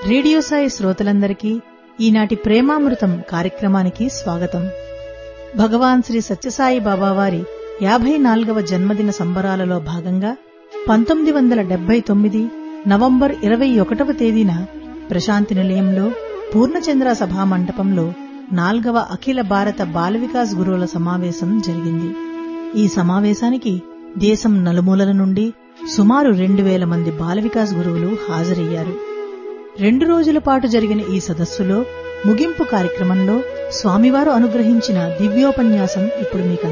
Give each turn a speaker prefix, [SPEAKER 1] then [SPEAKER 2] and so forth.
[SPEAKER 1] radio Sai శ్రోతలందరికీ ఈనాటి ప్రేమామృతం కార్యక్రమానికి స్వాగతం భగవాన్ శ్రీ సత్యసాయి బాబా వారి యాభై నాలుగవ జన్మదిన సంబరాలలో భాగంగా పంతొమ్మిది వందల డెబ్బై తొమ్మిది నవంబర్ ఇరవై ఒకటవ తేదీన ప్రశాంతి నిలయంలో పూర్ణచంద్ర సభా మండపంలో నాల్గవ అఖిల భారత బాల వికాస్ గురువుల సమావేశం జరిగింది ఈ సమావేశానికి దేశం నలుమూలల నుండి సుమారు రెండు వేల మంది బాల వికాస్ గురువులు హాజరయ్యారు రెండు రోజుల పాటు జరిగిన ఈ సదస్సులో ముగింపు కార్యక్రమంలో స్వామివారు అనుగ్రహించిన దివ్యోపన్యాసం ఇప్పుడు మీకు